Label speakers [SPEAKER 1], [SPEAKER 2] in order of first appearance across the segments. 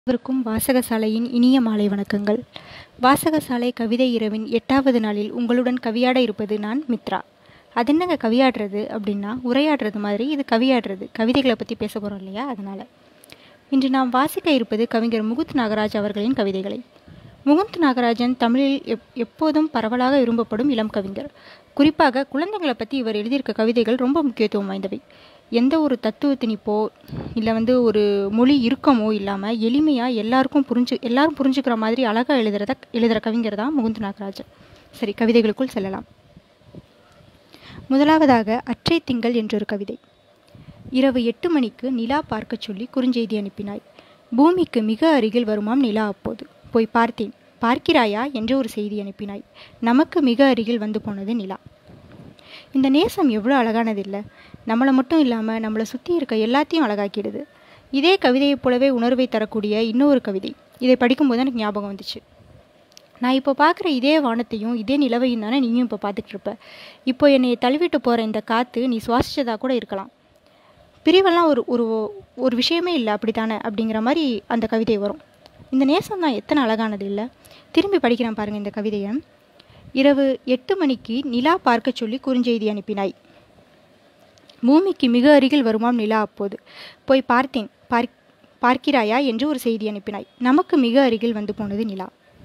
[SPEAKER 1] அனைவருக்கும் வாசகசாலையின் இனிய மாலை வணக்கங்கள் வாசகசாலை கவிதை இரவின் எட்டாவது நாளில் உங்களுடன் கவியாட இருப்பது நான் மித்ரா அது என்னங்க கவியாடுறது அப்படின்னா உரையாடுறது மாதிரி இது கவியாடுறது கவிதைகளை பற்றி பேச போகிறோம் இல்லையா அதனால் இன்று நாம் வாசிக்க இருப்பது கவிஞர் முகுந்த் நாகராஜ் அவர்களின் கவிதைகளை முகுந்த் நாகராஜன் தமிழில் எப் எப்போதும் பரவலாக விரும்பப்படும் இளம் கவிஞர் குறிப்பாக குழந்தைகளை பற்றி இவர் எழுதியிருக்க கவிதைகள் ரொம்ப முக்கியத்துவம் வாய்ந்தவை எந்த ஒரு தத்துவ திணிப்போ இல்லை வந்து ஒரு மொழி இறுக்கமோ இல்லாமல் எளிமையாக எல்லாருக்கும் புரிஞ்சு எல்லாரும் புரிஞ்சுக்கிற மாதிரி அழகாக எழுதுறத எழுதுகிற கவிஞர் தான் முகுந்த் நாகராஜன் சரி கவிதைகளுக்குள் செல்லலாம் முதலாவதாக அற்றை திங்கள் என்றொரு கவிதை இரவு எட்டு மணிக்கு நிலா பார்க்கச் சொல்லி குறுஞ்செய்தி அனுப்பினாய் பூமிக்கு மிக அருகில் வருமாம் நிலா அப்போது போய் பார்த்தேன் பார்க்கிறாயா என்று ஒரு செய்தி அனுப்பினாய் நமக்கு மிக அருகில் வந்து போனது நிலா இந்த நேசம் எவ்வளோ அழகானது இல்லை நம்மளை மட்டும் இல்லாமல் நம்மளை சுற்றி இருக்க எல்லாத்தையும் அழகாக்கிடுது இதே கவிதையைப் போலவே உணர்வை தரக்கூடிய இன்னொரு கவிதை இதை படிக்கும்போது எனக்கு ஞாபகம் வந்துச்சு நான் இப்போ பார்க்குற இதே வானத்தையும் இதே நிலவையும் தானே நீயும் இப்போ பார்த்துட்டு இருப்ப இப்போ என்னை தழுவிட்டு போகிற இந்த காற்று நீ சுவாசிச்சதாக கூட இருக்கலாம் பிரிவெல்லாம் ஒரு ஒரு ஒரு விஷயமே இல்லை அப்படி தானே அப்படிங்கிற மாதிரி அந்த கவிதை வரும் இந்த நேசம் தான் எத்தனை அழகானது இல்லை திரும்பி படிக்கிறேன் பாருங்கள் இந்த கவிதையை இரவு எட்டு மணிக்கு நிலா பார்க்க சொல்லி குறுஞ்செய்தி அனுப்பினாய் பூமிக்கு மிக அருகில் வருமாம் நிலா அப்போது போய் பார்த்தேன் பார்க் பார்க்கிறாயா என்று ஒரு செய்தி அனுப்பினாய் நமக்கு மிக அருகில் வந்து போனது நிலா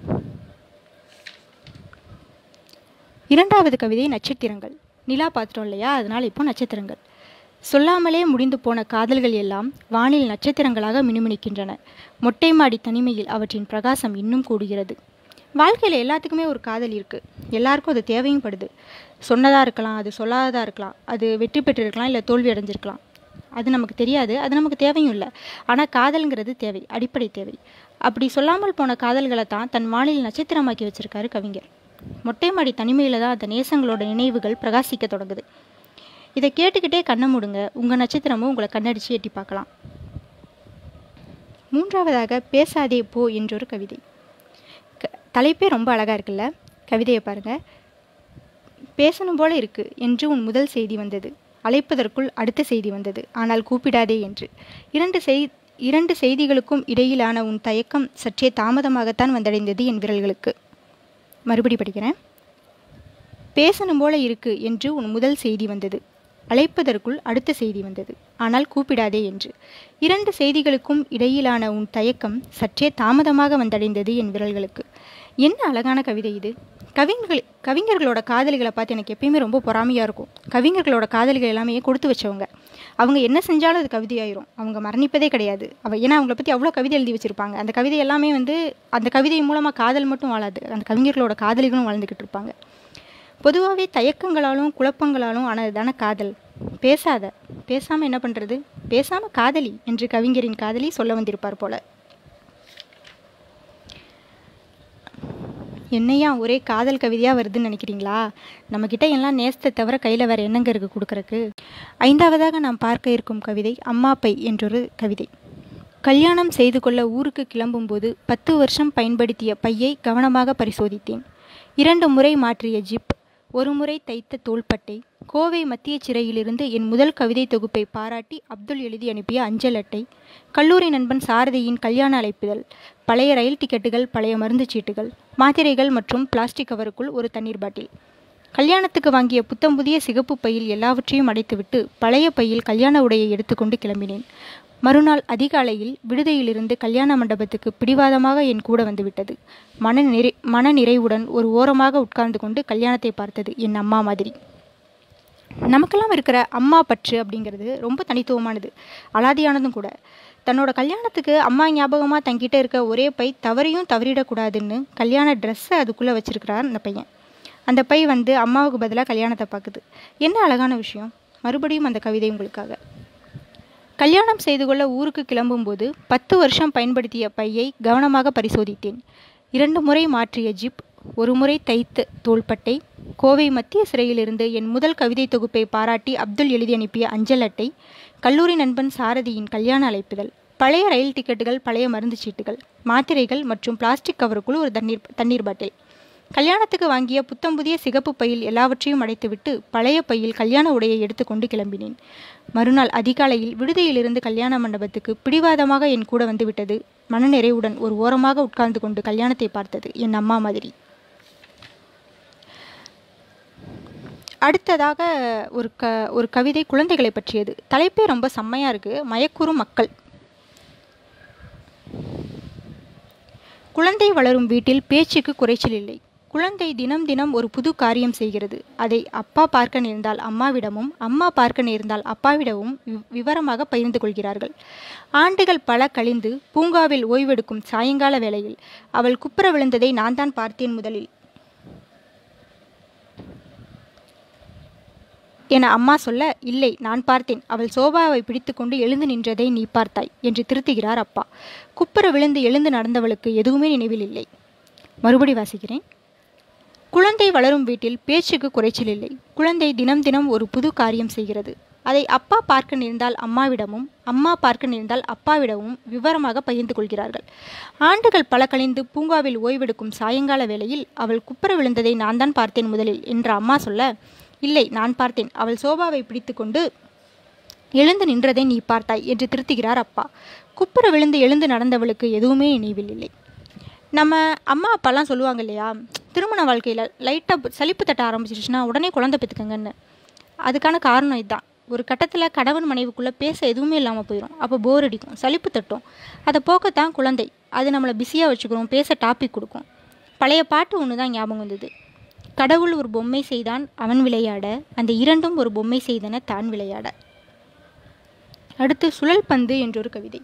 [SPEAKER 1] இரண்டாவது கவிதை நட்சத்திரங்கள் நிலா பார்த்துட்டோம் இல்லையா அதனால் இப்போ நட்சத்திரங்கள் சொல்லாமலே முடிந்து போன காதல்கள் எல்லாம் வானில் நட்சத்திரங்களாக மினுமினுக்கின்றன மொட்டை மாடி தனிமையில் அவற்றின் பிரகாசம் இன்னும் கூடுகிறது வாழ்க்கையில் எல்லாத்துக்குமே ஒரு காதல் இருக்குது எல்லாருக்கும் அது தேவையும் படுது சொன்னதாக இருக்கலாம் அது சொல்லாததாக இருக்கலாம் அது வெற்றி பெற்றிருக்கலாம் இல்லை தோல்வி அடைஞ்சிருக்கலாம் அது நமக்கு தெரியாது அது நமக்கு தேவையும் இல்லை ஆனால் காதல்ங்கிறது தேவை அடிப்படை தேவை அப்படி சொல்லாமல் போன காதல்களை தான் தன் வானில் நட்சத்திரமாக்கி வச்சிருக்காரு கவிஞர் மொட்டை மாடி தனிமையில் தான் அந்த நேசங்களோட நினைவுகள் பிரகாசிக்க தொடங்குது இதை கேட்டுக்கிட்டே கண்ணை மூடுங்க உங்கள் நட்சத்திரமும் உங்களை கண்ணடிச்சு எட்டி பார்க்கலாம் மூன்றாவதாக பேசாதே போ என்றொரு கவிதை க தலைப்பே ரொம்ப அழகாக இருக்குல்ல கவிதையை பாருங்கள் பேசணும் போல இருக்கு என்று உன் முதல் செய்தி வந்தது அழைப்பதற்குள் அடுத்த செய்தி வந்தது ஆனால் கூப்பிடாதே என்று இரண்டு செய் இரண்டு செய்திகளுக்கும் இடையிலான உன் தயக்கம் சற்றே தாமதமாகத்தான் வந்தடைந்தது என் விரல்களுக்கு மறுபடி படிக்கிறேன் பேசணும் போல இருக்கு என்று உன் முதல் செய்தி வந்தது அழைப்பதற்குள் அடுத்த செய்தி வந்தது ஆனால் கூப்பிடாதே என்று இரண்டு செய்திகளுக்கும் இடையிலான உன் தயக்கம் சற்றே தாமதமாக வந்தடைந்தது என் விரல்களுக்கு என்ன அழகான கவிதை இது கவிஞர்கள் கவிஞர்களோட காதலிகளை பார்த்து எனக்கு எப்பயுமே ரொம்ப பொறாமையாக இருக்கும் கவிஞர்களோட காதலிகள் எல்லாமே கொடுத்து வச்சவங்க அவங்க என்ன செஞ்சாலும் அது கவிதையாயிரும் அவங்க மரணிப்பதே கிடையாது அவ ஏன்னா அவங்கள பற்றி அவ்வளோ கவிதை எழுதி வச்சுருப்பாங்க அந்த கவிதை எல்லாமே வந்து அந்த கவிதை மூலமாக காதல் மட்டும் வாழாது அந்த கவிஞர்களோட காதலிகளும் வாழ்ந்துக்கிட்டு இருப்பாங்க பொதுவாகவே தயக்கங்களாலும் குழப்பங்களாலும் ஆனது தானே காதல் பேசாத பேசாமல் என்ன பண்ணுறது பேசாமல் காதலி என்று கவிஞரின் காதலி சொல்ல வந்திருப்பார் போல என்னையா ஒரே காதல் கவிதையாக வருதுன்னு நினைக்கிறீங்களா நம்மக்கிட்ட எல்லாம் நேசத்தை தவிர கையில் வேறு என்னங்க இருக்குது கொடுக்குறக்கு ஐந்தாவதாக நாம் பார்க்க இருக்கும் கவிதை அம்மா பை என்றொரு கவிதை கல்யாணம் செய்து கொள்ள ஊருக்கு கிளம்பும்போது பத்து வருஷம் பயன்படுத்திய பையை கவனமாக பரிசோதித்தேன் இரண்டு முறை மாற்றிய ஜிப் ஒரு முறை தைத்த தோள்பட்டை கோவை மத்திய சிறையிலிருந்து என் முதல் கவிதை தொகுப்பை பாராட்டி அப்துல் எழுதி அனுப்பிய அஞ்சல் அட்டை கல்லூரி நண்பன் சாரதியின் கல்யாண அழைப்புதல் பழைய ரயில் டிக்கெட்டுகள் பழைய மருந்து சீட்டுகள் மாத்திரைகள் மற்றும் பிளாஸ்டிக் கவருக்குள் ஒரு தண்ணீர் பாட்டில் கல்யாணத்துக்கு வாங்கிய புத்தம் புதிய சிகப்பு பையில் எல்லாவற்றையும் அடைத்துவிட்டு பழைய பையில் கல்யாண உடையை எடுத்துக்கொண்டு கிளம்பினேன் மறுநாள் அதிகாலையில் விடுதியிலிருந்து கல்யாண மண்டபத்துக்கு பிடிவாதமாக என் கூட வந்துவிட்டது மன நிறை மன நிறைவுடன் ஒரு ஓரமாக உட்கார்ந்து கொண்டு கல்யாணத்தை பார்த்தது என் அம்மா மாதிரி நமக்கெல்லாம் இருக்கிற அம்மா பற்று அப்படிங்கிறது ரொம்ப தனித்துவமானது அலாதியானதும் கூட தன்னோட கல்யாணத்துக்கு அம்மா ஞாபகமாக தங்கிட்டே இருக்க ஒரே பை தவறையும் தவறிடக்கூடாதுன்னு கல்யாண ட்ரெஸ்ஸை அதுக்குள்ளே வச்சிருக்கிறார் அந்த பையன் அந்த பை வந்து அம்மாவுக்கு பதிலாக கல்யாணத்தை பார்க்குது என்ன அழகான விஷயம் மறுபடியும் அந்த கவிதை உங்களுக்காக கல்யாணம் செய்து கொள்ள ஊருக்கு கிளம்பும்போது பத்து வருஷம் பயன்படுத்திய பையை கவனமாக பரிசோதித்தேன் இரண்டு முறை மாற்றிய ஜிப் ஒரு முறை தைத்த தோள்பட்டை கோவை மத்திய சிறையிலிருந்து என் முதல் கவிதை தொகுப்பை பாராட்டி அப்துல் எழுதி அனுப்பிய அஞ்சல் அட்டை கல்லூரி நண்பன் சாரதியின் கல்யாண அழைப்புதல் பழைய ரயில் டிக்கெட்டுகள் பழைய மருந்து சீட்டுகள் மாத்திரைகள் மற்றும் பிளாஸ்டிக் கவருக்குள் ஒரு தண்ணீர் தண்ணீர் பாட்டில் கல்யாணத்துக்கு வாங்கிய புத்தம் புதிய சிகப்பு பையில் எல்லாவற்றையும் அடைத்துவிட்டு பழைய பையில் கல்யாண உடையை எடுத்துக்கொண்டு கிளம்பினேன் மறுநாள் அதிகாலையில் விடுதியிலிருந்து கல்யாண மண்டபத்துக்கு பிடிவாதமாக என் கூட வந்துவிட்டது மனநிறைவுடன் ஒரு ஓரமாக உட்கார்ந்து கொண்டு கல்யாணத்தை பார்த்தது என் அம்மா மாதிரி அடுத்ததாக ஒரு க ஒரு கவிதை குழந்தைகளை பற்றியது தலைப்பே ரொம்ப செம்மையாக இருக்குது மயக்குறும் மக்கள் குழந்தை வளரும் வீட்டில் பேச்சுக்கு குறைச்சல் இல்லை குழந்தை தினம் தினம் ஒரு புது காரியம் செய்கிறது அதை அப்பா பார்க்க நேர்ந்தால் அம்மாவிடமும் அம்மா பார்க்க நேர்ந்தால் அப்பாவிடமும் வி- விவரமாக பகிர்ந்து கொள்கிறார்கள் ஆண்டுகள் பல கழிந்து பூங்காவில் ஓய்வெடுக்கும் சாயங்கால வேளையில் அவள் குப்புற விழுந்ததை நான் தான் பார்த்தேன் முதலில் என அம்மா சொல்ல இல்லை நான் பார்த்தேன் அவள் சோபாவை பிடித்துக்கொண்டு எழுந்து நின்றதை நீ பார்த்தாய் என்று திருத்துகிறார் அப்பா குப்புற விழுந்து எழுந்து நடந்தவளுக்கு எதுவுமே நினைவில் இல்லை மறுபடி வாசிக்கிறேன் குழந்தை வளரும் வீட்டில் பேச்சுக்கு குறைச்சல் இல்லை குழந்தை தினம் தினம் ஒரு புது காரியம் செய்கிறது அதை அப்பா பார்க்க நேர்ந்தால் அம்மாவிடமும் அம்மா பார்க்க நேர்ந்தால் அப்பாவிடமும் விவரமாக பகிர்ந்து கொள்கிறார்கள் ஆண்டுகள் பல கழிந்து பூங்காவில் ஓய்வெடுக்கும் சாயங்கால வேளையில் அவள் குப்புற விழுந்ததை நான் தான் பார்த்தேன் முதலில் என்ற அம்மா சொல்ல இல்லை நான் பார்த்தேன் அவள் சோபாவை பிடித்துக்கொண்டு எழுந்து நின்றதை நீ பார்த்தாய் என்று திருத்துகிறார் அப்பா குப்புற விழுந்து எழுந்து நடந்தவளுக்கு எதுவுமே நினைவில் இல்லை நம்ம அம்மா அப்பாலாம் சொல்லுவாங்க இல்லையா திருமண வாழ்க்கையில் லைட்டாக சலிப்பு தட்ட ஆரம்பிச்சிருச்சுன்னா உடனே குழந்தை பெற்றுக்கங்கன்னு அதுக்கான காரணம் இதுதான் ஒரு கட்டத்தில் கணவன் மனைவிக்குள்ளே பேச எதுவுமே இல்லாமல் போயிடும் அப்போ போர் அடிக்கும் சலிப்பு தட்டும் அதை போக்கத்தான் குழந்தை அது நம்மளை பிஸியாக வச்சுக்கிறோம் பேச டாபிக் கொடுக்கும் பழைய பாட்டு ஒன்று தான் ஞாபகம் வந்தது கடவுள் ஒரு பொம்மை செய்தான் அவன் விளையாட அந்த இரண்டும் ஒரு பொம்மை செய்தன தான் விளையாட அடுத்து சுழல் பந்து என்றொரு கவிதை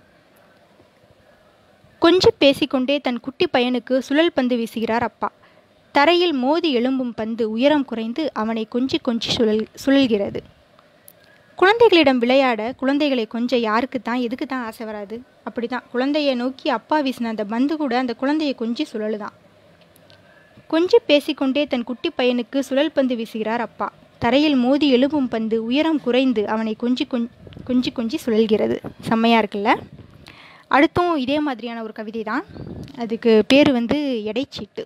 [SPEAKER 1] கொஞ்சி பேசிக்கொண்டே தன் குட்டி பையனுக்கு சுழல் பந்து வீசுகிறார் அப்பா தரையில் மோதி எழும்பும் பந்து உயரம் குறைந்து அவனை கொஞ்சி கொஞ்சி சுழல் சுழல்கிறது குழந்தைகளிடம் விளையாட குழந்தைகளை கொஞ்சம் யாருக்கு தான் எதுக்கு தான் ஆசை வராது அப்படி தான் குழந்தையை நோக்கி அப்பா வீசின அந்த பந்து கூட அந்த குழந்தையை கொஞ்சி சுழலுதான் கொஞ்சி பேசிக்கொண்டே தன் குட்டி பையனுக்கு சுழல் பந்து வீசுகிறார் அப்பா தரையில் மோதி எழும்பும் பந்து உயரம் குறைந்து அவனை கொஞ்சி கொஞ் கொஞ்சி கொஞ்சி சுழல்கிறது செம்மையாக இருக்குல்ல அடுத்தும் இதே மாதிரியான ஒரு கவிதை தான் அதுக்கு பேர் வந்து எடைச்சீட்டு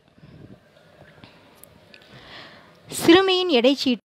[SPEAKER 1] சிறுமியின் எடைச்சீட்டு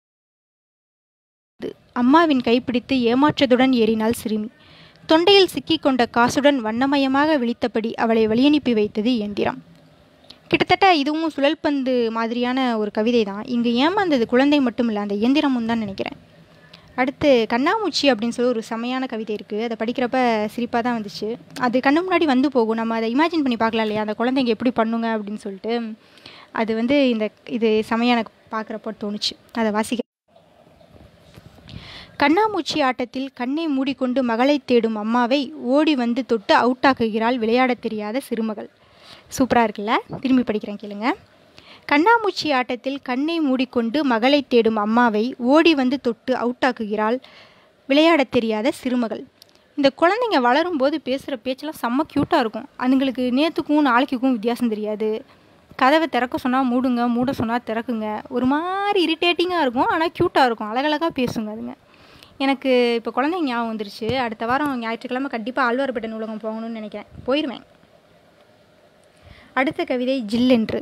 [SPEAKER 1] அம்மாவின் கைப்பிடித்து ஏமாற்றத்துடன் ஏறினாள் சிறுமி தொண்டையில் சிக்கிக்கொண்ட காசுடன் வண்ணமயமாக விழித்தபடி அவளை வழியனுப்பி வைத்தது இயந்திரம் கிட்டத்தட்ட இதுவும் சுழல்பந்து மாதிரியான ஒரு கவிதை தான் இங்கு ஏமாந்தது குழந்தை மட்டும் இல்லை அந்த இயந்திரமும் தான் நினைக்கிறேன் அடுத்து கண்ணாமூச்சி அப்படின்னு சொல்லி ஒரு செமையான கவிதை இருக்குது அதை படிக்கிறப்ப சிரிப்பாக தான் வந்துச்சு அது கண்ணு முன்னாடி வந்து போகும் நம்ம அதை இமேஜின் பண்ணி பார்க்கலாம் இல்லையா அந்த குழந்தைங்க எப்படி பண்ணுங்க அப்படின்னு சொல்லிட்டு அது வந்து இந்த இது செமையான பார்க்குறப்போ தோணுச்சு அதை வாசிக்க கண்ணாமூச்சி ஆட்டத்தில் கண்ணை மூடிக்கொண்டு மகளை தேடும் அம்மாவை ஓடி வந்து தொட்டு அவுட் ஆக்குகிறாள் விளையாடத் தெரியாத சிறுமகள் சூப்பராக இருக்குல்ல திரும்பி படிக்கிறேன் கேளுங்க கண்ணாமூச்சி ஆட்டத்தில் கண்ணை மூடிக்கொண்டு மகளை தேடும் அம்மாவை ஓடி வந்து தொட்டு அவுட் ஆக்குகிறாள் விளையாடத் தெரியாத சிறுமகள் இந்த குழந்தைங்க வளரும்போது பேசுகிற பேச்செல்லாம் செம்ம க்யூட்டாக இருக்கும் அதுங்களுக்கு நேற்றுக்கும் நாளைக்குக்கும் வித்தியாசம் தெரியாது கதவை திறக்க சொன்னால் மூடுங்க மூட சொன்னால் திறக்குங்க ஒரு மாதிரி இரிட்டேட்டிங்காக இருக்கும் ஆனால் க்யூட்டாக இருக்கும் அழகழகாக பேசுங்க அதுங்க எனக்கு இப்போ குழந்தைங்க ஞாபகம் வந்துருச்சு அடுத்த வாரம் ஞாயிற்றுக்கிழமை கண்டிப்பாக ஆழ்வார்பேட்டை நூலகம் போகணும்னு நினைக்கிறேன் போயிடுவேன் அடுத்த கவிதை ஜில்லென்று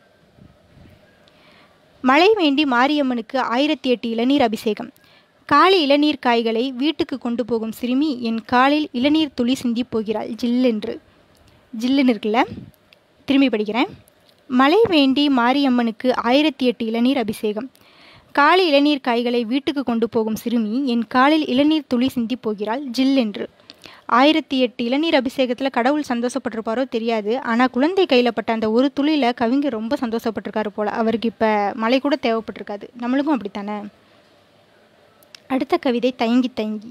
[SPEAKER 1] மழை வேண்டி மாரியம்மனுக்கு ஆயிரத்தி எட்டு இளநீர் அபிஷேகம் காலி இளநீர் காய்களை வீட்டுக்கு கொண்டு போகும் சிறுமி என் காலில் இளநீர் துளி சிந்தி போகிறாள் ஜில்லென்று ஜில்லுன்னு இருக்குல்ல திரும்பி படிக்கிறேன் மழை வேண்டி மாரியம்மனுக்கு ஆயிரத்தி எட்டு இளநீர் அபிஷேகம் காலி இளநீர் காய்களை வீட்டுக்கு கொண்டு போகும் சிறுமி என் காலில் இளநீர் துளி சிந்தி போகிறாள் ஜில்லென்று ஆயிரத்தி எட்டு இளநீர் அபிஷேகத்தில் கடவுள் சந்தோஷப்பட்டிருப்பாரோ தெரியாது ஆனால் குழந்தை கையில் பட்ட அந்த ஒரு துளியில் கவிஞர் ரொம்ப சந்தோஷப்பட்டிருக்காரு போல் அவருக்கு இப்போ மழை கூட தேவைப்பட்டிருக்காது நம்மளுக்கும் அப்படித்தானே அடுத்த கவிதை தயங்கி தயங்கி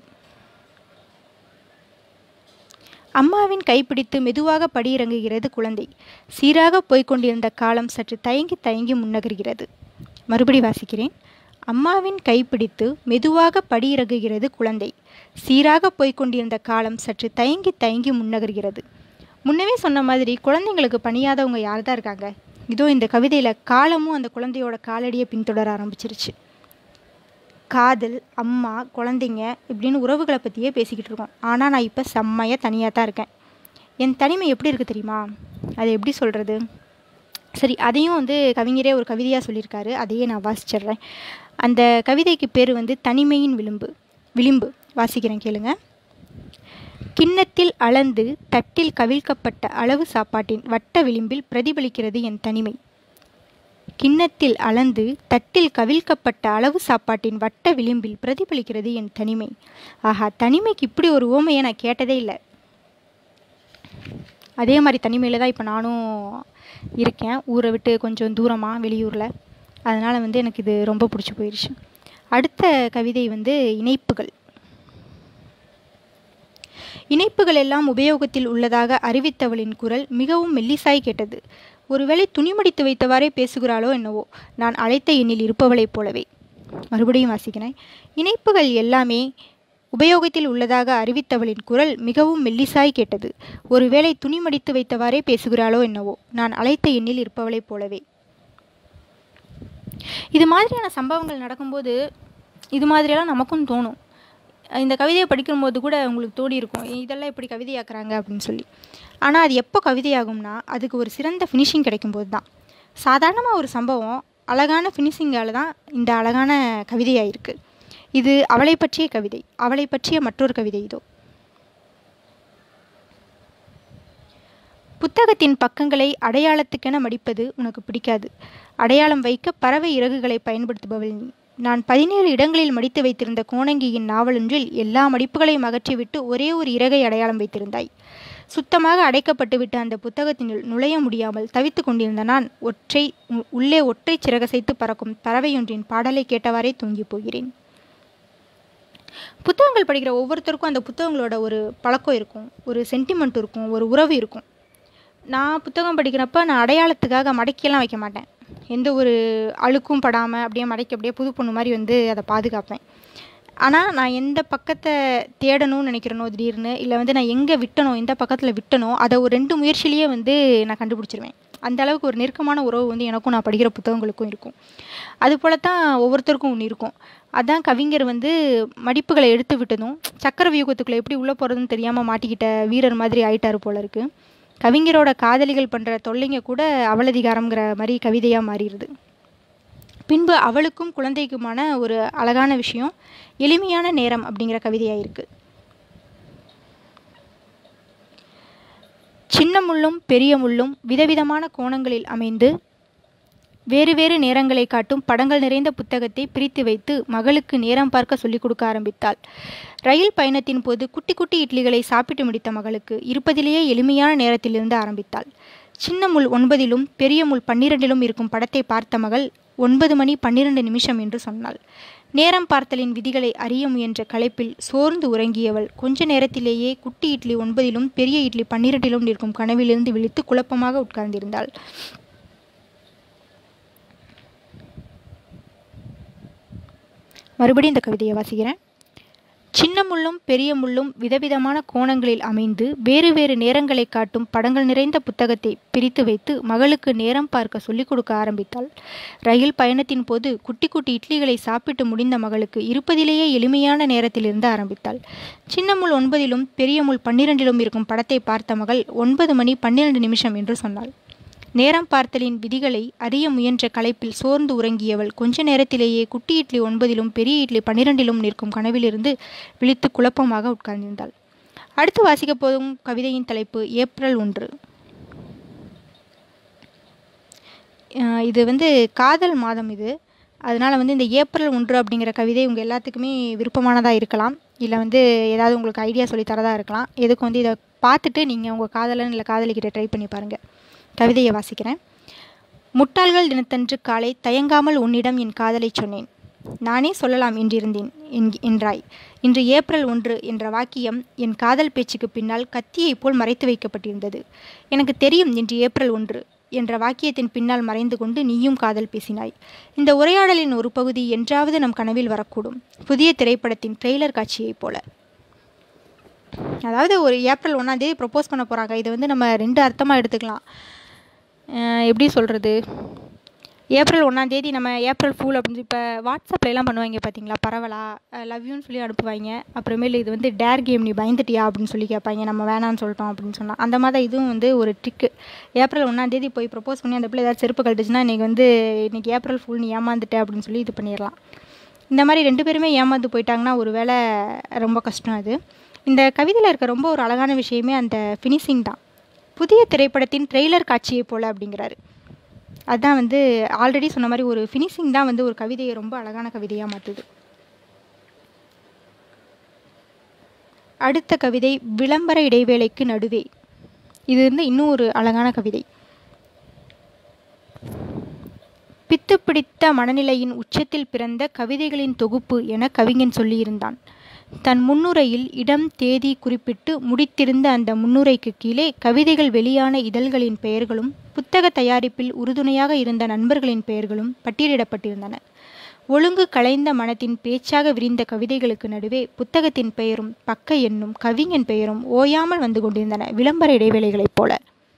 [SPEAKER 1] அம்மாவின் கைப்பிடித்து மெதுவாக படியிறங்குகிறது குழந்தை சீராக போய்க் கொண்டிருந்த காலம் சற்று தயங்கி தயங்கி முன்னகர்கிறது மறுபடி வாசிக்கிறேன் அம்மாவின் கைப்பிடித்து மெதுவாக படியிறங்குகிறது குழந்தை சீராக போய்க் கொண்டிருந்த காலம் சற்று தயங்கி தயங்கி முன்னகர்கிறது முன்னவே சொன்ன மாதிரி குழந்தைங்களுக்கு பணியாதவங்க யார் தான் இருக்காங்க இதோ இந்த கவிதையில் காலமும் அந்த குழந்தையோட காலடியை பின்தொடர ஆரம்பிச்சிருச்சு காதல் அம்மா குழந்தைங்க இப்படின்னு உறவுகளை பற்றியே பேசிக்கிட்டு இருக்கோம் ஆனால் நான் இப்போ செம்மையாக தனியாக தான் இருக்கேன் என் தனிமை எப்படி இருக்குது தெரியுமா அதை எப்படி சொல்கிறது சரி அதையும் வந்து கவிஞரே ஒரு கவிதையாக சொல்லியிருக்காரு அதையே நான் வாசிச்சிடுறேன் அந்த கவிதைக்கு பேர் வந்து தனிமையின் விளிம்பு விளிம்பு வாசிக்கிறேன் கேளுங்க கிண்ணத்தில் அளந்து தட்டில் கவிழ்க்கப்பட்ட அளவு சாப்பாட்டின் வட்ட விளிம்பில் பிரதிபலிக்கிறது என் தனிமை கிண்ணத்தில் அளந்து தட்டில் கவிழ்க்கப்பட்ட அளவு சாப்பாட்டின் வட்ட விளிம்பில் பிரதிபலிக்கிறது என் தனிமை ஆஹா தனிமைக்கு இப்படி ஒரு ஓமையை நான் கேட்டதே இல்லை அதே மாதிரி தனிமையில் தான் இப்போ நானும் இருக்கேன் ஊரை விட்டு கொஞ்சம் தூரமாக வெளியூரில் அதனால் வந்து எனக்கு இது ரொம்ப பிடிச்சி போயிடுச்சு அடுத்த கவிதை வந்து இணைப்புகள் இணைப்புகள் எல்லாம் உபயோகத்தில் உள்ளதாக அறிவித்தவளின் குரல் மிகவும் மெல்லிசாய் கேட்டது ஒருவேளை துணிமடித்து வைத்தவாறே பேசுகிறாளோ என்னவோ நான் அழைத்த எண்ணில் இருப்பவளைப் போலவே மறுபடியும் வாசிக்கிறேன் இணைப்புகள் எல்லாமே உபயோகத்தில் உள்ளதாக அறிவித்தவளின் குரல் மிகவும் மெல்லிசாய் கேட்டது ஒருவேளை துணிமடித்து வைத்தவாறே பேசுகிறாளோ என்னவோ நான் அழைத்த எண்ணில் இருப்பவளைப் போலவே இது மாதிரியான சம்பவங்கள் நடக்கும்போது இது மாதிரியெல்லாம் நமக்கும் தோணும் இந்த கவிதையை படிக்கும்போது கூட உங்களுக்கு தோடி இருக்கும் இதெல்லாம் இப்படி கவிதையாக்குறாங்க அப்படின்னு சொல்லி ஆனால் அது எப்போ கவிதையாகும்னா அதுக்கு ஒரு சிறந்த ஃபினிஷிங் கிடைக்கும்போது தான் சாதாரணமாக ஒரு சம்பவம் அழகான ஃபினிஷிங்கால் தான் இந்த அழகான கவிதையாக இருக்குது இது அவளை பற்றிய கவிதை அவளை பற்றிய மற்றொரு கவிதை இதோ புத்தகத்தின் பக்கங்களை அடையாளத்துக்கென மடிப்பது உனக்கு பிடிக்காது அடையாளம் வைக்க பறவை இறகுகளை பயன்படுத்துபவள் நீ நான் பதினேழு இடங்களில் மடித்து வைத்திருந்த கோணங்கியின் நாவலொன்றில் எல்லா மடிப்புகளையும் அகற்றிவிட்டு ஒரே ஒரு இறகை அடையாளம் வைத்திருந்தாய் சுத்தமாக அடைக்கப்பட்டுவிட்ட அந்த புத்தகத்தினுள் நுழைய முடியாமல் தவித்து கொண்டிருந்த நான் ஒற்றை உள்ளே ஒற்றை சிறகசைத்து பறக்கும் பறவையொன்றின் பாடலை கேட்டவாறே தூங்கி போகிறேன் புத்தகங்கள் படிக்கிற ஒவ்வொருத்தருக்கும் அந்த புத்தகங்களோட ஒரு பழக்கம் இருக்கும் ஒரு சென்டிமெண்ட் இருக்கும் ஒரு உறவு இருக்கும் நான் புத்தகம் படிக்கிறப்ப நான் அடையாளத்துக்காக மடக்கியெல்லாம் வைக்க மாட்டேன் எந்த ஒரு அழுக்கும் படாமல் அப்படியே மடக்கி அப்படியே புது பொண்ணு மாதிரி வந்து அதை பாதுகாப்பேன் ஆனால் நான் எந்த பக்கத்தை தேடணும்னு நினைக்கிறேனோ திடீர்னு இல்லை வந்து நான் எங்கே விட்டனோ எந்த பக்கத்தில் விட்டனோ அதை ஒரு ரெண்டு முயற்சியிலேயே வந்து நான் கண்டுபிடிச்சிருவேன் அந்த அளவுக்கு ஒரு நெருக்கமான உறவு வந்து எனக்கும் நான் படிக்கிற புத்தகங்களுக்கும் இருக்கும் அது போல தான் ஒவ்வொருத்தருக்கும் ஒன்று இருக்கும் அதான் கவிஞர் வந்து மடிப்புகளை எடுத்து விட்டதும் சக்கர வியூகத்துக்குள்ளே எப்படி உள்ளே போகிறதுன்னு தெரியாமல் மாட்டிக்கிட்ட வீரர் மாதிரி ஆயிட்டாரு போல இருக்குது கவிஞரோட காதலிகள் பண்ணுற தொல்லைங்க கூட அவலதிகாரம்ங்கிற மாதிரி கவிதையாக மாறிடுது பின்பு அவளுக்கும் குழந்தைக்குமான ஒரு அழகான விஷயம் எளிமையான நேரம் அப்படிங்கிற கவிதையாக இருக்குது சின்ன முள்ளும் பெரிய முள்ளும் விதவிதமான கோணங்களில் அமைந்து வேறு வேறு நேரங்களை காட்டும் படங்கள் நிறைந்த புத்தகத்தை பிரித்து வைத்து மகளுக்கு நேரம் பார்க்க சொல்லிக் கொடுக்க ஆரம்பித்தாள் ரயில் பயணத்தின் போது குட்டி குட்டி இட்லிகளை சாப்பிட்டு முடித்த மகளுக்கு இருப்பதிலேயே எளிமையான நேரத்திலிருந்து ஆரம்பித்தாள் சின்ன முள் ஒன்பதிலும் பெரிய முள் பன்னிரண்டிலும் இருக்கும் படத்தை பார்த்த மகள் ஒன்பது மணி பன்னிரண்டு நிமிஷம் என்று சொன்னாள் நேரம் பார்த்தலின் விதிகளை அறிய முயன்ற களைப்பில் சோர்ந்து உறங்கியவள் கொஞ்ச நேரத்திலேயே குட்டி இட்லி ஒன்பதிலும் பெரிய இட்லி பன்னிரண்டிலும் இருக்கும் கனவிலிருந்து விழித்து குழப்பமாக உட்கார்ந்திருந்தாள் மறுபடியும் இந்த கவிதையை வாசிக்கிறேன் சின்ன முள்ளும் பெரிய முள்ளும் விதவிதமான கோணங்களில் அமைந்து வேறு வேறு நேரங்களை காட்டும் படங்கள் நிறைந்த புத்தகத்தை பிரித்து வைத்து மகளுக்கு நேரம் பார்க்க சொல்லிக் கொடுக்க ஆரம்பித்தாள் ரயில் பயணத்தின் போது குட்டி குட்டி இட்லிகளை சாப்பிட்டு முடிந்த மகளுக்கு இருப்பதிலேயே எளிமையான நேரத்திலிருந்து ஆரம்பித்தாள் சின்ன முள் ஒன்பதிலும் பெரிய முள் பன்னிரண்டிலும் இருக்கும் படத்தை பார்த்த மகள் ஒன்பது மணி பன்னிரண்டு நிமிஷம் என்று சொன்னாள் நேரம் பார்த்தலின் விதிகளை அறிய முயன்ற களைப்பில் சோர்ந்து உறங்கியவள் கொஞ்ச நேரத்திலேயே குட்டி இட்லி ஒன்பதிலும் பெரிய இட்லி பன்னிரண்டிலும் நிற்கும் கனவிலிருந்து விழித்து குழப்பமாக உட்கார்ந்திருந்தாள் அடுத்து வாசிக்கப் போதும் கவிதையின் தலைப்பு ஏப்ரல் ஒன்று இது வந்து காதல் மாதம் இது அதனால் வந்து இந்த ஏப்ரல் ஒன்று அப்படிங்கிற கவிதை உங்கள் எல்லாத்துக்குமே விருப்பமானதாக இருக்கலாம் இல்லை வந்து ஏதாவது உங்களுக்கு ஐடியா சொல்லி தரதாக இருக்கலாம் எதுக்கு வந்து இதை பார்த்துட்டு நீங்கள் உங்கள் காதலன் இல்லை காதலிக்கிட்ட ட்ரை பண்ணி பாருங்கள் கவிதையை வாசிக்கிறேன் முட்டாள்கள் தினத்தன்று காலை தயங்காமல் உன்னிடம் என் காதலை சொன்னேன் நானே சொல்லலாம் என்றிருந்தேன் என்றாய் இன்று ஏப்ரல் ஒன்று என்ற வாக்கியம் என் காதல் பேச்சுக்கு பின்னால் கத்தியைப் போல் மறைத்து வைக்கப்பட்டிருந்தது எனக்கு தெரியும் இன்று ஏப்ரல் ஒன்று என்ற வாக்கியத்தின் பின்னால் மறைந்து கொண்டு நீயும் காதல் பேசினாய் இந்த உரையாடலின் ஒரு பகுதி என்றாவது நம் கனவில் வரக்கூடும் புதிய திரைப்படத்தின் ட்ரெய்லர் காட்சியைப் போல அதாவது ஒரு ஏப்ரல் ஒன்றாந்தேதி ப்ரப்போஸ் பண்ண போகிறாங்க இதை வந்து நம்ம ரெண்டு அர்த்தமாக எடுத்துக்கலாம் எப்படி சொல்கிறது ஏப்ரல் ஒன்றாந்தேதி நம்ம ஏப்ரல் ஃபூல் அப்படின்னு இப்போ வாட்ஸ்அப்லலாம் பண்ணுவாங்க பார்த்தீங்களா பரவலா லவ் யூன்னு சொல்லி அனுப்புவாங்க அப்புறமேலு இது வந்து டேர் கேம் நீ பயந்துட்டியா அப்படின்னு சொல்லி கேட்பாங்க நம்ம வேணான்னு சொல்லிட்டோம் அப்படின்னு சொன்னால் அந்த மாதிரி தான் இதுவும் வந்து ஒரு ட்ரிக்கு ஏப்ரல் ஒன்றாந்தேதி போய் ப்ரப்போஸ் பண்ணி அந்த பிள்ளை ஏதாவது செருப்பு கட்டுச்சுன்னா இன்றைக்கி வந்து இன்றைக்கி ஏப்ரல் ஃபுல் நீ ஏமாந்துட்ட அப்படின்னு சொல்லி இது பண்ணிடலாம் இந்த மாதிரி ரெண்டு பேருமே ஏமாந்து போயிட்டாங்கன்னா ஒரு வேளை ரொம்ப கஷ்டம் அது இந்த கவிதையில் இருக்க ரொம்ப ஒரு அழகான விஷயமே அந்த ஃபினிஷிங் தான் புதிய திரைப்படத்தின் ட்ரெய்லர் காட்சியை போல் அப்படிங்கிறாரு அதுதான் வந்து ஆல்ரெடி சொன்ன மாதிரி ஒரு ஃபினிஷிங் தான் வந்து ஒரு கவிதையை ரொம்ப அழகான கவிதையாக மாற்றுது அடுத்த கவிதை விளம்பர இடைவேளைக்கு நடுவே இது வந்து இன்னும் ஒரு அழகான கவிதை பித்து பிடித்த மனநிலையின் உச்சத்தில் பிறந்த கவிதைகளின் தொகுப்பு என கவிஞன் சொல்லியிருந்தான் தன் முன்னுரையில் இடம் தேதி குறிப்பிட்டு முடித்திருந்த அந்த முன்னுரைக்கு கீழே கவிதைகள் வெளியான இதழ்களின் பெயர்களும் புத்தக தயாரிப்பில் உறுதுணையாக இருந்த நண்பர்களின் பெயர்களும் பட்டியலிடப்பட்டிருந்தன ஒழுங்கு கலைந்த மனத்தின் பேச்சாக விரிந்த கவிதைகளுக்கு நடுவே புத்தகத்தின் பெயரும் பக்க எண்ணும் கவிஞன் பெயரும் ஓயாமல் வந்து கொண்டிருந்தன விளம்பர இடைவேளைகளைப் போல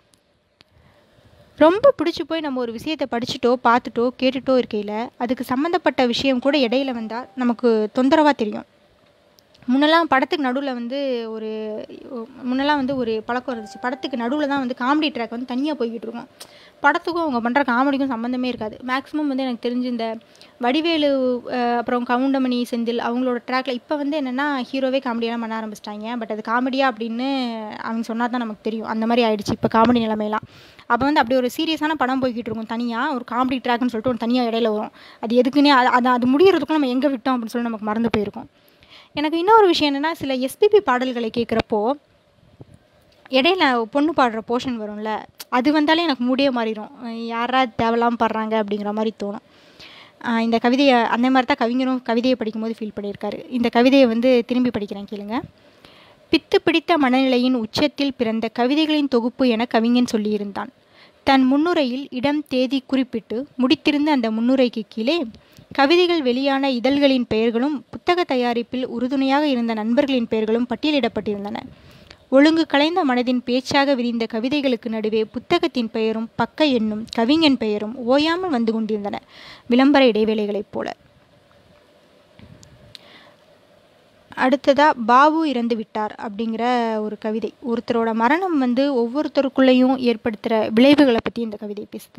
[SPEAKER 1] ரொம்ப பிடிச்சி போய் நம்ம ஒரு விஷயத்தை படிச்சுட்டோ பார்த்துட்டோ கேட்டுட்டோ இருக்கையில் அதுக்கு சம்மந்தப்பட்ட விஷயம் கூட இடையில வந்தால் நமக்கு தொந்தரவாக தெரியும் முன்னெல்லாம் படத்துக்கு நடுவில் வந்து ஒரு முன்னெல்லாம் வந்து ஒரு பழக்கம் இருந்துச்சு படத்துக்கு நடுவில் தான் வந்து காமெடி ட்ராக் வந்து தனியாக போய்கிட்டு இருக்கும் படத்துக்கும் அவங்க பண்ணுற காமெடிக்கும் சம்மந்தமே இருக்காது மேக்ஸிமம் வந்து எனக்கு தெரிஞ்சு இந்த வடிவேலு அஹ், அப்புறம் கவுண்டமணி செந்தில் அவங்களோட ட்ராக்ல இப்போ வந்து என்னென்னா ஹீரோவே காமெடியெல்லாம் பண்ண ஆரம்பிச்சிட்டாங்க பட் அது காமெடியா அப்படின்னு அவங்க சொன்னா தான் நமக்கு தெரியும் அந்த மாதிரி ஆயிடுச்சு இப்போ காமெடி நிலைமையெல்லாம் அப்போ வந்து அப்படி ஒரு சீரியஸான படம் போய்கிட்டு இருக்கும் தனியாக ஒரு காமெடி ட்ராக்னு சொல்லிட்டு ஒரு தனியாக இடையில வரும் அது எதுக்குன்னே அது அது அது முடியறதுக்கும் நம்ம எங்கே விட்டோம் அப்படின்னு சொல்லி நமக்கு மறந்து போயிருக்கும் எனக்கு இன்னொரு விஷயம் என்னென்னா சில எஸ்பிபி பாடல்களை கேட்குறப்போ இடையில பொண்ணு பாடுற போர்ஷன் வரும்ல அது வந்தாலே எனக்கு மூடியே மாறிடும் யாரா தேவையில்லாமல் பாடுறாங்க அப்படிங்கிற மாதிரி தோணும் ஆஹ் இந்த கவிதையை அந்த மாதிரி தான் கவிஞரும் கவிதையை படிக்கும்போது ஃபீல் பண்ணியிருக்காரு இந்த கவிதையை வந்து திரும்பி படிக்கிறேன் கேளுங்க பித்து பிடித்த மனநிலையின் உச்சத்தில் பிறந்த கவிதைகளின் தொகுப்பு என கவிஞன் சொல்லியிருந்தான் தன் முன்னுரையில் இடம் தேதி குறிப்பிட்டு முடித்திருந்த அந்த முன்னுரைக்கு கீழே கவிதைகள் வெளியான இதழ்களின் பெயர்களும் புத்தக தயாரிப்பில் உறுதுணையாக இருந்த நண்பர்களின் பெயர்களும் பட்டியலிடப்பட்டிருந்தன ஒழுங்கு கலைந்த மனதின் பேச்சாக விரிந்த கவிதைகளுக்கு நடுவே புத்தகத்தின் பெயரும் பக்க எண்ணும் கவிஞன் பெயரும் ஓயாமல் வந்து கொண்டிருந்தன விளம்பர இடைவேளைகளைப் போல அடுத்ததா பாபு இறந்து விட்டார் அப்படிங்கிற ஒரு கவிதை ஒருத்தரோட மரணம் வந்து ஒவ்வொருத்தருக்குள்ளேயும் ஏற்படுத்துகிற விளைவுகளை பற்றி இந்த கவிதை பேசுது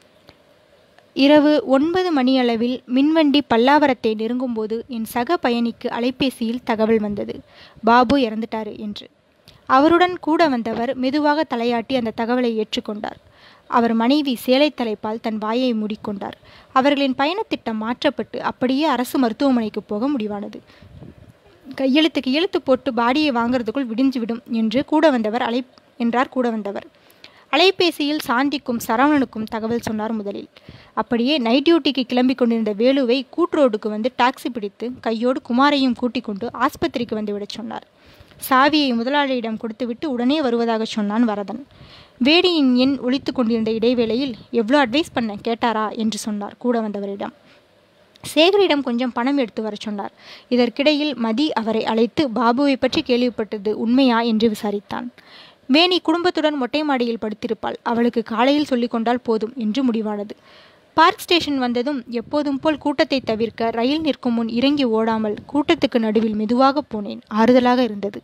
[SPEAKER 1] இரவு ஒன்பது மணி அளவில் மின்வண்டி பல்லாவரத்தை நெருங்கும்போது என் சக பயணிக்கு அலைபேசியில் தகவல் வந்தது பாபு இறந்துட்டாரு என்று அவருடன் கூட வந்தவர் மெதுவாக தலையாட்டி அந்த தகவலை ஏற்றுக்கொண்டார் அவர் மனைவி சேலை தலைப்பால் தன் வாயை மூடிக்கொண்டார் அவர்களின் பயணத்திட்டம் மாற்றப்பட்டு அப்படியே அரசு மருத்துவமனைக்கு போக முடிவானது கையெழுத்துக்கு எழுத்து போட்டு பாடியை வாங்குறதுக்குள் விடிஞ்சு விடும் என்று கூட வந்தவர் அலை என்றார் கூட வந்தவர் அலைபேசியில் சாந்திக்கும் சரவணனுக்கும் தகவல் சொன்னார் முதலில் அப்படியே நைட் டியூட்டிக்கு கிளம்பி கொண்டிருந்த வேலுவை கூட்ரோடுக்கு வந்து டாக்ஸி பிடித்து கையோடு குமாரையும் கூட்டிக் கொண்டு ஆஸ்பத்திரிக்கு வந்து விடச் சொன்னார் சாவியை முதலாளியிடம் கொடுத்துவிட்டு உடனே வருவதாக சொன்னான் வரதன் வேடியின் எண் ஒலித்து கொண்டிருந்த இடைவேளையில் எவ்வளோ அட்வைஸ் பண்ண கேட்டாரா என்று சொன்னார் கூட வந்தவரிடம் சேகரிடம் கொஞ்சம் பணம் எடுத்து வரச் சொன்னார் இதற்கிடையில் மதி அவரை அழைத்து பாபுவை பற்றி கேள்விப்பட்டது உண்மையா என்று விசாரித்தான் வேணி குடும்பத்துடன் மொட்டை மாடியில் படுத்திருப்பாள் அவளுக்கு காலையில் சொல்லிக் கொண்டால் போதும் என்று முடிவானது பார்க் ஸ்டேஷன் வந்ததும் எப்போதும் போல் கூட்டத்தை தவிர்க்க ரயில் நிற்கும் முன் இறங்கி ஓடாமல் கூட்டத்துக்கு நடுவில் மெதுவாக போனேன் ஆறுதலாக இருந்தது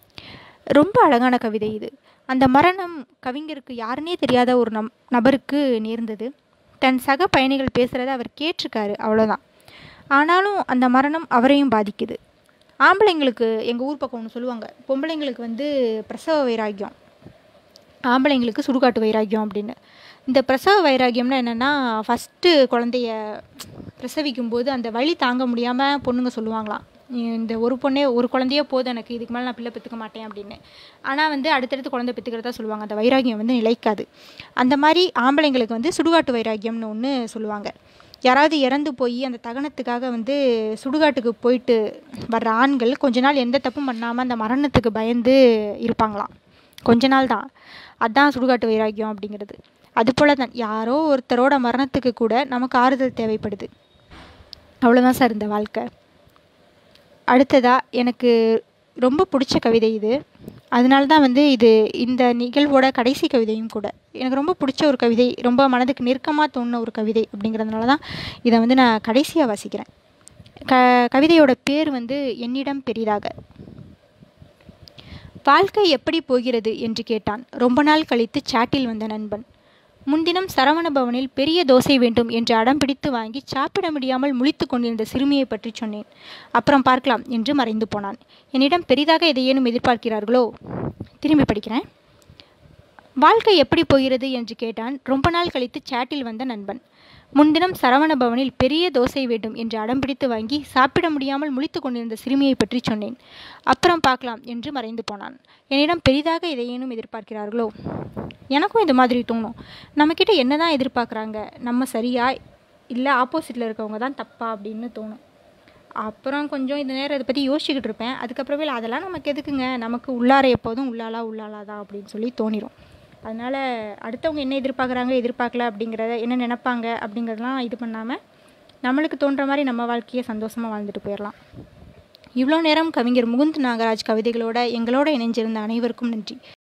[SPEAKER 1] ரொம்ப அழகான கவிதை இது அந்த மரணம் கவிஞருக்கு யாருன்னே தெரியாத ஒரு நம் நபருக்கு நேர்ந்தது தன் சக பயணிகள் பேசுகிறத அவர் கேட்டிருக்காரு அவ்வளோதான் ஆனாலும் அந்த மரணம் அவரையும் பாதிக்குது ஆம்பளைங்களுக்கு எங்கள் ஊர் பக்கம் ஒன்று சொல்லுவாங்க பொம்பளைங்களுக்கு வந்து பிரசவ வைராக்கியம் ஆம்பளைங்களுக்கு சுடுகாட்டு வைராக்கியம் அப்படின்னு இந்த பிரசவ வைராக்கியம்னா என்னென்னா ஃபஸ்ட்டு குழந்தைய பிரசவிக்கும்போது அந்த வலி தாங்க முடியாமல் பொண்ணுங்க சொல்லுவாங்களாம் இந்த ஒரு பொண்ணே ஒரு குழந்தையே போதும் எனக்கு இதுக்கு மேலே நான் பிள்ளை பெற்றுக்க மாட்டேன் அப்படின்னு ஆனால் வந்து அடுத்தடுத்து குழந்தை பெற்றுக்கிறதா சொல்லுவாங்க அந்த வைராக்கியம் வந்து நிலைக்காது அந்த மாதிரி ஆம்பளைங்களுக்கு வந்து சுடுகாட்டு வைராக்கியம்னு ஒன்று சொல்லுவாங்க யாராவது இறந்து போய் அந்த தகனத்துக்காக வந்து சுடுகாட்டுக்கு போயிட்டு வர்ற ஆண்கள் கொஞ்ச நாள் எந்த தப்பும் பண்ணாமல் அந்த மரணத்துக்கு பயந்து இருப்பாங்களாம் கொஞ்ச நாள் தான் அதான் சுடுகாட்டு வைராக்கியம் அப்படிங்கிறது அதுபோல தான் யாரோ ஒருத்தரோட மரணத்துக்கு கூட நமக்கு ஆறுதல் தேவைப்படுது அவ்வளோதான் சார் இந்த வாழ்க்கை அடுத்ததா எனக்கு ரொம்ப பிடிச்ச கவிதை இது அதனால தான் வந்து இது இந்த நிகழ்வோட கடைசி கவிதையும் கூட எனக்கு ரொம்ப பிடிச்ச ஒரு கவிதை ரொம்ப மனதுக்கு நெருக்கமாக தோணுன ஒரு கவிதை அப்படிங்கிறதுனால தான் இதை வந்து நான் கடைசியாக வாசிக்கிறேன் க கவிதையோட பேர் வந்து என்னிடம் பெரிதாக வாழ்க்கை எப்படி போகிறது என்று கேட்டான் ரொம்ப நாள் கழித்து சாட்டில் வந்த நண்பன் முன்தினம் சரவண பவனில் பெரிய தோசை வேண்டும் என்று அடம் பிடித்து வாங்கி சாப்பிட முடியாமல் முழித்து கொண்டிருந்த சிறுமியை பற்றி சொன்னேன் அப்புறம் பார்க்கலாம் என்று மறைந்து போனான் என்னிடம் பெரிதாக எதையேனும் எதிர்பார்க்கிறார்களோ திரும்பி படிக்கிறேன் வாழ்க்கை எப்படி போகிறது என்று கேட்டான் ரொம்ப நாள் கழித்து சேட்டில் வந்த நண்பன் முன்தினம் சரவண பவனில் பெரிய தோசை வேண்டும் என்று அடம் பிடித்து வாங்கி சாப்பிட முடியாமல் முழித்து கொண்டிருந்த சிறுமியை பற்றி சொன்னேன் அப்புறம் பார்க்கலாம் என்று மறைந்து போனான் என்னிடம் பெரிதாக எதையேனும் எதிர்பார்க்கிறார்களோ எனக்கும் இது மாதிரி தோணும் நம்மக்கிட்ட என்ன தான் எதிர்பார்க்குறாங்க நம்ம சரியா இல்லை ஆப்போசிட்டில் இருக்கவங்க தான் தப்பா அப்படின்னு தோணும் அப்புறம் கொஞ்சம் இந்த நேரம் இதை பற்றி யோசிச்சுக்கிட்டு இருப்பேன் அதுக்கப்புறமே அதெல்லாம் நமக்கு எதுக்குங்க நமக்கு உள்ளார எப்போதும் உள்ளாலா உள்ளாலா தான் அப்படின்னு சொல்லி தோணிடும் அதனால் அடுத்தவங்க என்ன எதிர்பார்க்குறாங்க எதிர்பார்க்கல அப்படிங்கிறத என்ன நினைப்பாங்க அப்படிங்கிறதெல்லாம் இது பண்ணாமல் நம்மளுக்கு தோன்ற மாதிரி நம்ம வாழ்க்கையை சந்தோஷமாக வாழ்ந்துட்டு போயிடலாம் இவ்வளோ நேரம் கவிஞர் முகுந்த் நாகராஜ் கவிதைகளோட எங்களோட இணைஞ்சிருந்த அனைவருக்கும் நன்றி